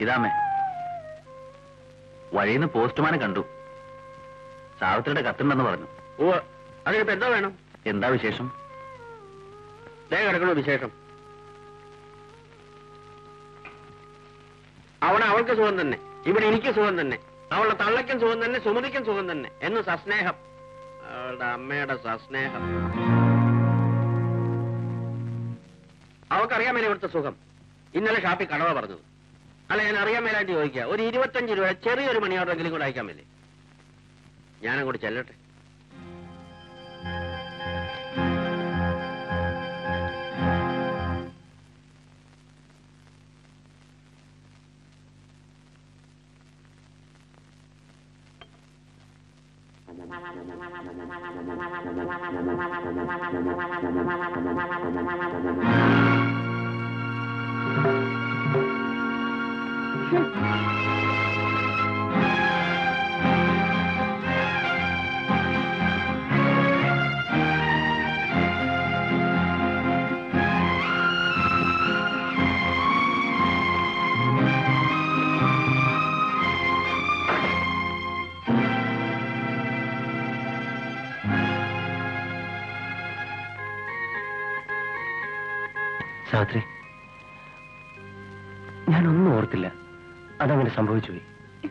ഇതാമേ വഴിയിൽ നിന്ന് പോസ്റ്റ്മാനെ കണ്ടു സാവിത്രിയുടെ കത്തുണ്ടെന്ന് പറഞ്ഞു ഓ അതിനിപ്പോ എന്താ വേണം എന്താ വിശേഷം ദേ കിടക്കണോ വിശേഷം അവിടെ അവൾക്ക് സുഖം തന്നെ ഇവിടെ എനിക്ക് സുഖം തന്നെ അവളുടെ തള്ളയ്ക്കും സുഖം തന്നെ സുമതിക്കും സുഖം തന്നെ എന്ന് സസ്നേഹം അവളുടെ അമ്മയുടെ സസ്നേഹം അവൾക്കറിയാൻ മേലെ ഇവിടുത്തെ സുഖം ഇന്നലെ ഷാപ്പിൽ കടവ പറഞ്ഞത് അല്ല ഞാൻ അറിയാൻ മേലായിട്ട് ചോദിക്കുക ഒരു ഇരുപത്തഞ്ച് രൂപ ചെറിയൊരു മണി ഓർഡറെങ്കിലും കൂടെ അയക്കാൻ മേലേ ഞാനങ്ങോട്ട് ചെല്ലട്ടെ സാവിത്രി ഞാനൊന്നും ഓർത്തില്ല അതങ്ങനെ സംഭവിച്ചു പോയി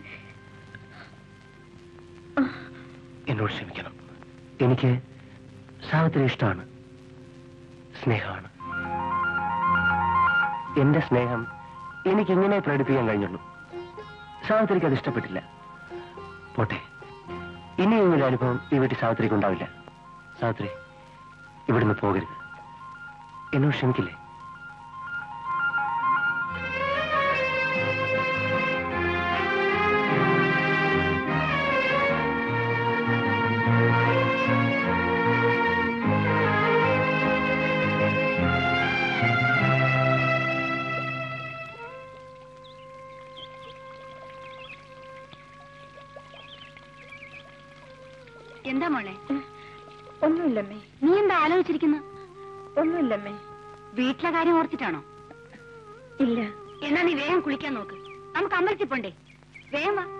എന്നോട് ക്ഷമിക്കണം എനിക്ക് സാവിത്രി ഇഷ്ടമാണ് സ്നേഹമാണ് എന്റെ സ്നേഹം എനിക്കിങ്ങനെ പ്രകടിപ്പിക്കാൻ കഴിഞ്ഞുള്ളൂ സാവിത്രിക്ക് അത് ഇഷ്ടപ്പെട്ടില്ല പോട്ടെ ഇനിയും ഒരു അനുഭവം ഈ വീട്ടിൽ സാവിത്രിക്ക് ഉണ്ടാവില്ല സാവിത്രി ഇവിടുന്ന് പോകരുത് എന്നോട് ക്ഷമിക്കില്ലേ എന്താ മോളെ ഒന്നുമില്ലമ്മേ നീ എന്താ ആലോചിച്ചിരിക്കുന്നു ഒന്നുമില്ലമ്മേ വീട്ടിലെ കാര്യം ഓർത്തിട്ടാണോ ഇല്ല എന്നാ നീ വേഗം കുളിക്കാൻ നോക്ക് നമുക്ക് അമ്പലത്തിൽ പോണ്ടേ വേഗം വാ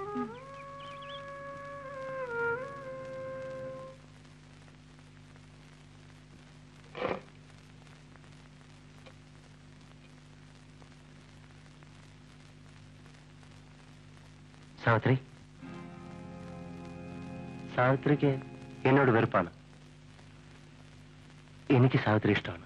സാവിത്രി സാവിത്രിക്ക് എന്നോട് വെറുപ്പാണ് എനിക്ക് സാവിത്രി ഇഷ്ടമാണ്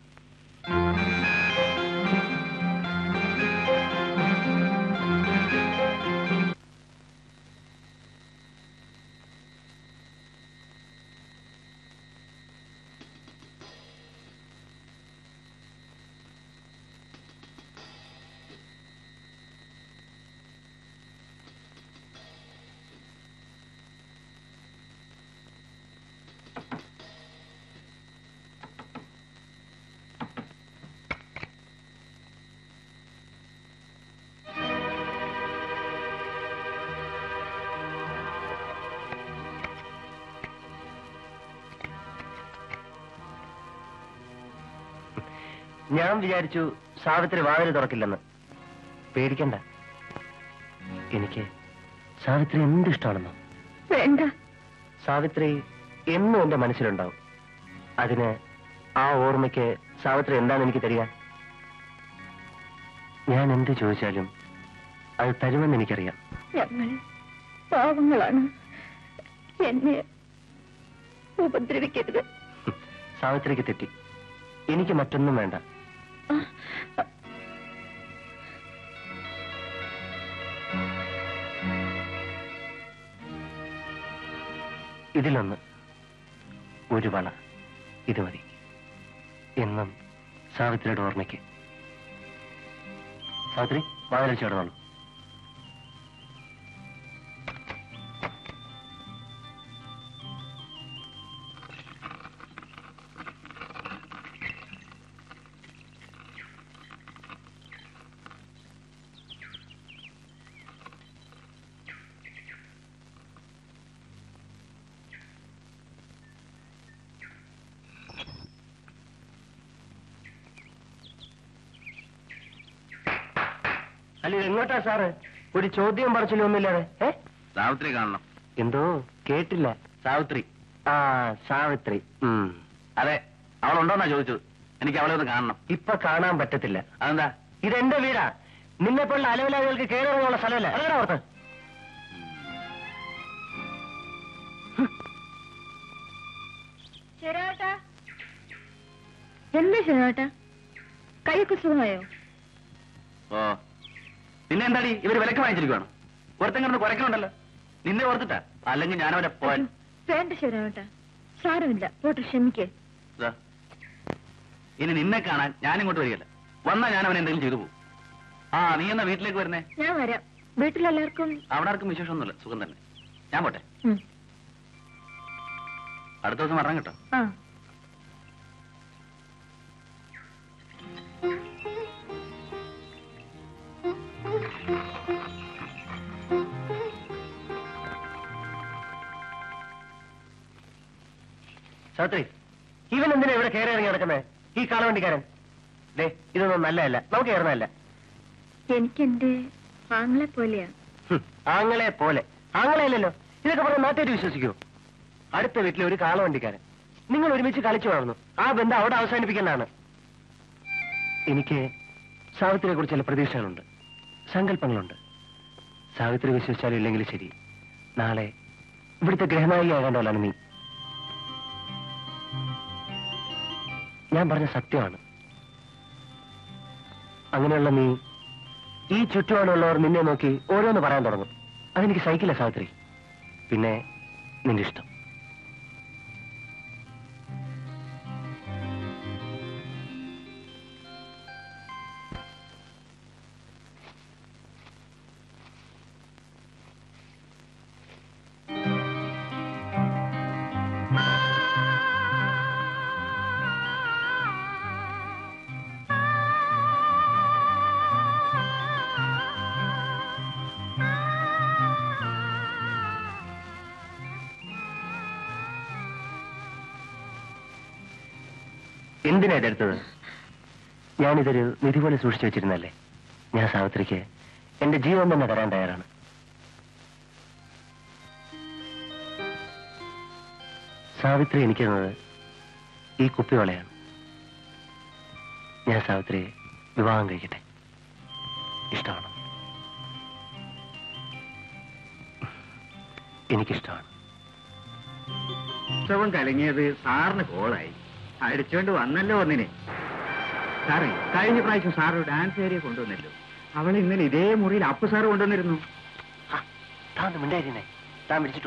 ഞാൻ വിചാരിച്ചു സാവിത്രി വാതിൽ തുറക്കില്ലെന്ന് പേടിക്കണ്ട എനിക്ക് സാവിത്രി എന്ത് ഇഷ്ടമാണെന്നോ വേണ്ട സാവിത്രി എന്നും എന്റെ മനസ്സിലുണ്ടാവും അതിന് ആ ഓർമ്മയ്ക്ക് സാവിത്രി എന്താണ് എനിക്ക് തരിക ഞാൻ എന്ത് ചോദിച്ചാലും അത് തരുമെന്ന് എനിക്കറിയാം ഞങ്ങൾ പാവങ്ങളാണ് എന്നെ ഉപദ്രവിക്കരുത് ഹും, സാവിത്രിക്ക് തെറ്റി എനിക്ക് മറ്റൊന്നും വേണ്ട ആ, ഇതിലൊന്ന് ഒരു വള ഇത് മതി എന്നും സാവിത്രിയുടെ ഓർമ്മയ്ക്ക് സാവിത്രി വാതിൽ ചേർന്നോളൂ അല്ല ഇത് എങ്ങോട്ടാ സാറ് ഒരു ചോദ്യം പറച്ചിലും ഒന്നുമില്ലാതെ ഏ സാവിത്രി കാണണം എന്തോ കേട്ടില്ല സാവിത്രി ആ സാവിത്രി ഉം. അതെ അവളുണ്ടോന്നാ ചോദിച്ചത് എനിക്ക് അവളെ ഒന്ന് കാണണം ഇപ്പൊ കാണാൻ പറ്റത്തില്ല അതെന്താ ഇതെന്റെ വീടാ നിന്നെ പോലുള്ള അലവലാദികൾക്ക് കയറിറങ്ങാനുള്ള സ്ഥലമല്ല അറിയണ ഓർത്ത് ശരാട്ടാ എന്താ ശരാട്ടാ കൈയൊക്കെ സുഖമായോ ഓ പിന്നെ എന്താടി ഇവര് വിലക്ക് വാങ്ങിച്ചിരിക്കുവാണ് ഒരുത്തൻ കിടന്ന് കുരക്കണുണ്ടല്ലോ നിന്നെ ഓർത്തിട്ടാ അല്ലെങ്കിൽ ഞാനവരെ പോൻ വേണ്ട ശരാട്ടാ സാരമില്ല പോട്ടെ ക്ഷമിക്കേ ഇതാ. ഇനി നിന്നെ കാണാൻ ഞാനിങ്ങോട്ട് വരികയല്ല വന്നാ ഞാൻ അവനെ എന്തെങ്കിലും ചെയ്തു പോകും ആ നീ എന്നാ വീട്ടിലേക്ക് വരുന്നേ ഞാൻ വരാം വീട്ടിലെല്ലാവർക്കും അവിടെ ആർക്കും വിശേഷമൊന്നുമില്ല സുഖം തന്നെ ഞാൻ പോട്ടെ ഉം. അടുത്ത ദിവസം വരണം കേട്ടോ ആ സാവിത്രി ഇവൻ എന്തിനാ ഇവിടെ കയറി ഇറങ്ങി നടക്കുന്നത് ഈ കാളവണ്ടിക്കാരൻ ദേ ഇതൊന്നും നല്ലതല്ല നമുക്ക് കയറുന്നതല്ല എനിക്കെന്റെ ആങ്ങളെ പോലെയാ ഹും, ആങ്ങളെ പോലെ ആങ്ങളെയല്ലല്ലോ ഇതൊക്കെ പറഞ്ഞ നാട്ടുകാർ വിശ്വസിക്കുമോ അടുത്ത വീട്ടിലെ ഒരു കാളവണ്ടിക്കാരൻ നിങ്ങൾ ഒരുമിച്ച് കളിച്ചു വളർന്നു ആ ബന്ധം അവിടെ അവസാനിപ്പിക്കുന്നതാണ് എനിക്ക് സാവിത്രിയെ കുറിച്ച് ചില പ്രതീക്ഷകളുണ്ട് സങ്കല്പങ്ങളുണ്ട് സാവിത്രി വിശ്വസിച്ചാലും ഇല്ലെങ്കിലും ശരി നാളെ ഇവിടുത്തെ ഗ്രഹനായികയാകേണ്ടവളാണ് നീ ഞാൻ പറഞ്ഞ സത്യമാണ് അങ്ങനെയുള്ള നീ ഈ ചുറ്റുപാടുള്ളവർ നിന്നെ നോക്കി ഓരോന്ന് പറയാൻ തുടങ്ങും അതെനിക്ക് സഹിക്കില്ല സാവിത്രി പിന്നെ നിന്റെ ഇഷ്ടം എന്തിനാ ഇതെടുത്തത് ഞാനിതൊരു നിധി പോലെ സൂക്ഷിച്ചു വെച്ചിരുന്നല്ലേ ഞാൻ സാവിത്രിക്ക് എന്റെ ജീവൻ തന്നെ തരാൻ തയ്യാറാണ് സാവിത്രി എനിക്ക് തന്നത് ഈ കുപ്പിവളയാണ് ഞാൻ സാവിത്രിയെ വിവാഹം കഴിക്കട്ടെ ഇഷ്ടമാണ് എനിക്കിഷ്ടമാണ് ഉത്സവം കലങ്ങിയത് സാറിന് കോളായി അടിച്ചോണ്ട് വന്നല്ലോ ഒന്നിനെ സാറേ കഴിഞ്ഞ പ്രാവശ്യം സാർ ഒരു ഡാൻസ് ഏരിയ കൊണ്ടുവന്നല്ലോ അവൾ ഇന്നലെ ഇതേ മുറിയിൽ അപ്പു സാറ് കൊണ്ടുവന്നിരുന്നു ആ, താൻ ഒന്ന് മിണ്ടായിരുന്നേ താൻ വിളിച്ചിട്ടു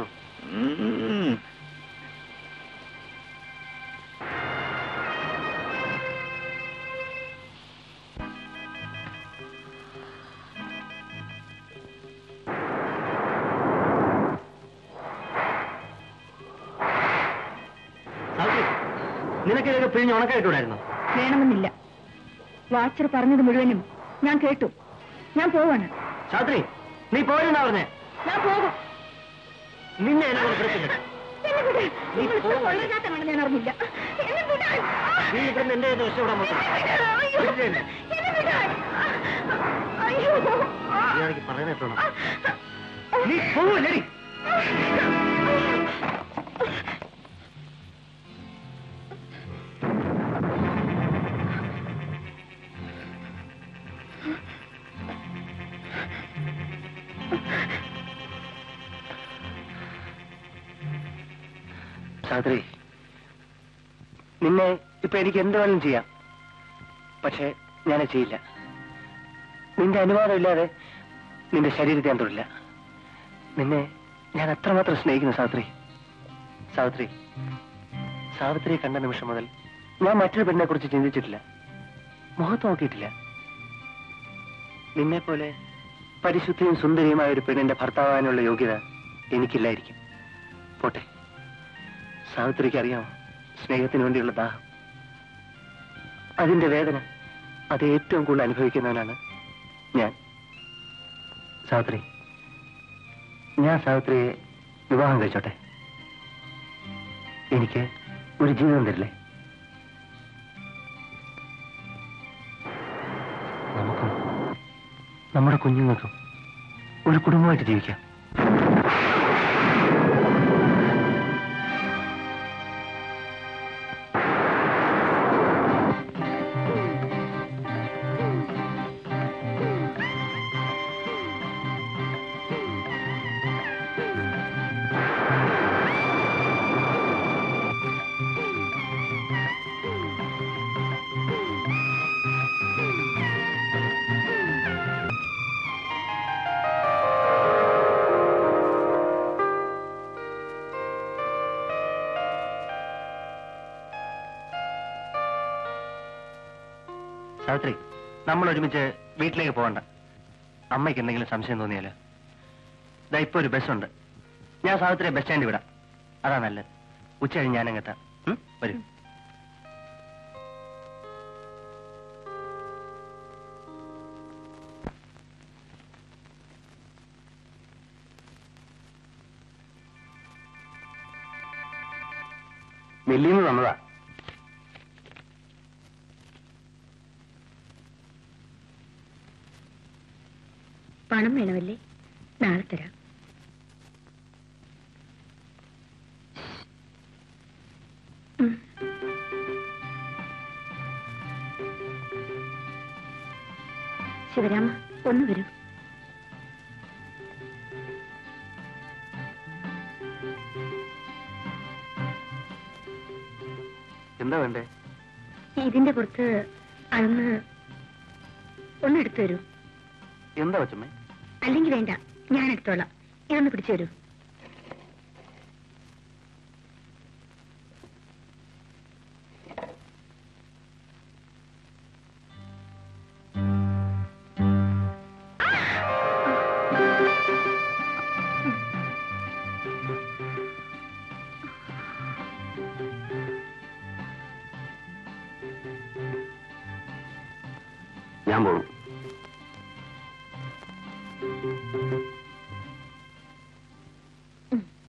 നിനക്ക് ഇതൊക്കെ പിഴിഞ്ഞ് ഉണക്കായിട്ടൂടായിരുന്നു വേണമെന്നില്ല വാച്ചർ പറഞ്ഞത് മുഴുവനും ഞാൻ കേട്ടു ഞാൻ പോവാണ് സാത്രി നീ പോയെന്നാ പറഞ്ഞേ ഞാൻ പോകും നിന്നെ എന്നെ കൊണ്ട് പിടിപ്പിക്കട്ടെ. എന്നെ വിട്. നീ നിങ്ങൾ ഇത്ര പോ. കൊള്ളരുതാത്തതാണെന്ന് ഞാൻ അറിഞ്ഞില്ല എന്നെ വിടാൻ. നീ ഇവിടുന്ന് എന്റെ കയ്യിൽ നിന്ന് രക്ഷപ്പെടാൻ നോക്കണം. എന്നെ വിടാൻ. അയ്യോ. വിടില്ലേ? എന്നെ വിടാൻ. അയ്യോ മര്യാദയ്ക്ക് പറയുന്നത് കേട്ടോണം. നീ പോവല്ലേടി സാത്രി നിന്നെ ഇപ്പൊ എനിക്ക് എന്ത് വേണമെങ്കിലും ചെയ്യാം പക്ഷേ ഞാനത് ചെയ്യില്ല നിന്റെ അനുവാദം ഇല്ലാതെ നിന്റെ ശരീരത്തെ ഞാൻ തൊടില്ല നിന്നെ ഞാൻ അത്രമാത്രം സ്നേഹിക്കുന്നു സാവിത്രി സാവിത്രി സാവിത്രിയെ കണ്ട നിമിഷം മുതൽ ഞാൻ മറ്റൊരു പെണ്ണിനെ കുറിച്ച് ചിന്തിച്ചിട്ടില്ല മുഖത്ത് നോക്കിയിട്ടില്ല നിന്നെ പോലെ പരിശുദ്ധിയും സുന്ദരിയുമായ ഒരു പെണ്ണിന്റെ ഭർത്താവാനുള്ള യോഗ്യത എനിക്കില്ലായിരിക്കും പോട്ടെ സാവിത്രിക്ക് അറിയാമോ സ്നേഹത്തിന് വേണ്ടിയുള്ള ദാഹം അതിന്റെ വേദന അത് ഏറ്റവും കൂടുതൽ അനുഭവിക്കുന്നവനാണ് ഞാൻ സാവിത്രി ഞാൻ സാവിത്രിയെ വിവാഹം കഴിച്ചോട്ടെ എനിക്ക് ഒരു ജീവിതം തരില്ലേ നമുക്കും നമ്മുടെ കുഞ്ഞുങ്ങൾക്കും ഒരു കുടുംബമായിട്ട് ജീവിക്കാം സാവിത്രി നമ്മൾ ഒരുമിച്ച് വീട്ടിലേക്ക് പോകണ്ട അമ്മയ്ക്ക് എന്തെങ്കിലും സംശയം തോന്നിയാലോ ഇതാ ഇപ്പൊ ഒരു ബസ്സുണ്ട് ഞാൻ സാവിത്രിയെ ബസ് സ്റ്റാൻഡിൽ വിടാം അതാ നല്ലത് ഉച്ച കഴിഞ്ഞ് ഞാനങ്ങെത്താം ഉം? വരൂ മില്ലിന്ന് തന്നതാ പണം വേണമല്ലേ നാളെ തരാം ഉം. ശിവരാമ ഒന്ന് വരൂ എന്താ വേണ്ടേ ഇതിന്റെ പുറത്ത് അളന്ന് ഒന്ന് എടുത്തു തരൂ എന്താ വച്ചമ്മേ അല്ലെങ്കിൽ വേണ്ട ഞാൻ എടുത്തോളാം ഇതൊന്ന് പിടിച്ചു തരൂ ഞാൻ പോകും